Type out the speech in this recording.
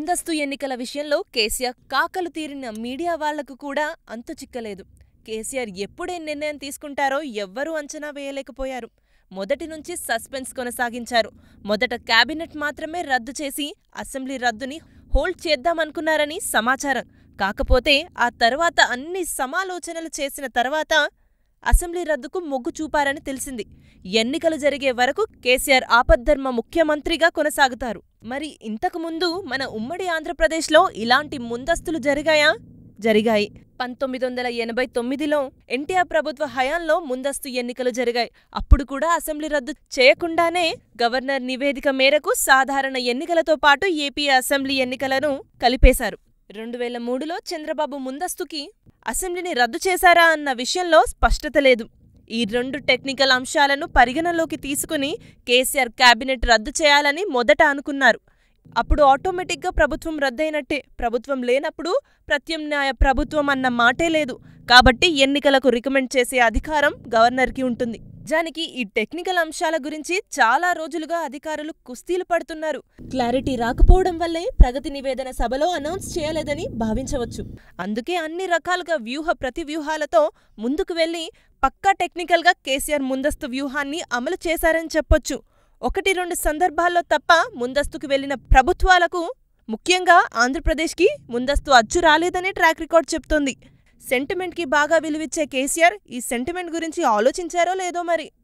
ముందస్తు ఎన్నికల విషయంలో కేసీఆర్ కాకలు తీరిన మీడియా వాళ్లకు కూడా అంతు చిక్కలేదు కేసీఆర్ ఎప్పుడే నిర్ణయం తీసుకుంటారో ఎవ్వరూ అంచనా వేయలేకపోయారు మొదటి నుంచి సస్పెన్స్ కొనసాగించారు మొదట కేబినెట్ మాత్రమే రద్దు చేసి అసెంబ్లీ రద్దుని హోల్డ్ చేద్దామనుకున్నారని సమాచారం కాకపోతే ఆ తర్వాత అన్ని సమాలోచనలు చేసిన తర్వాత అసెంబ్లీ రద్దుకు మొగ్గు చూపారని తెలిసింది ఎన్నికలు జరిగే వరకు కేసీఆర్ ఆపద్ధర్మ ముఖ్యమంత్రిగా కొనసాగుతారు మరి ఇంతకు ముందు మన ఉమ్మడి ఆంధ్రప్రదేశ్లో ఇలాంటి ముందస్తులు జరిగాయా జరిగాయి పంతొమ్మిది వందల ఎనభై తొమ్మిదిలో ఎన్టీఆర్ ప్రభుత్వ హయాంలో ముందస్తు ఎన్నికలు జరిగాయి అప్పుడు కూడా అసెంబ్లీ రద్దు చేయకుండానే గవర్నర్ నివేదిక మేరకు సాధారణ ఎన్నికలతో పాటు ఏపీ అసెంబ్లీ ఎన్నికలను కలిపేశారు రెండు వేల మూడులో చంద్రబాబు ముందస్తుకి అసెంబ్లీని రద్దు చేశారా అన్న విషయంలో స్పష్టత లేదు ఈ రెండు టెక్నికల్ అంశాలను పరిగణలోకి తీసుకుని కేసీఆర్ కేబినెట్ రద్దు చేయాలని మొదట అనుకున్నారు అప్పుడు ఆటోమేటిక్గా ప్రభుత్వం రద్దయినట్టే ప్రభుత్వం లేనప్పుడు ప్రత్యామ్నాయ ప్రభుత్వం అన్న మాటే లేదు కాబట్టి ఎన్నికలకు రికమెండ్ చేసే అధికారం గవర్నర్కి ఉంటుంది నిజానికి ఈ టెక్నికల్ అంశాల గురించి చాలా రోజులుగా అధికారులు కుస్తీలు పడుతున్నారు క్లారిటీ రాకపోవడం వల్లే ప్రగతి నివేదన సభలో అనౌన్స్ చేయలేదని భావించవచ్చు అందుకే అన్ని రకాలుగా వ్యూహ ప్రతి వ్యూహాలతో ముందుకు వెళ్లి పక్కా టెక్నికల్గా కేసీఆర్ ముందస్తు వ్యూహాన్ని అమలు చేశారని చెప్పొచ్చు ఒకటి రెండు సందర్భాల్లో తప్ప ముందస్తుకు వెళ్లిన ప్రభుత్వాలకు ముఖ్యంగా ఆంధ్రప్రదేశ్కి ముందస్తు అచ్చు రాలేదనే ట్రాక్ రికార్డ్ చెప్తోంది సెంటిమెంట్కి బాగా విలువిచ్చే కేసీఆర్ ఈ సెంటిమెంట్ గురించి ఆలోచించారో లేదో మరి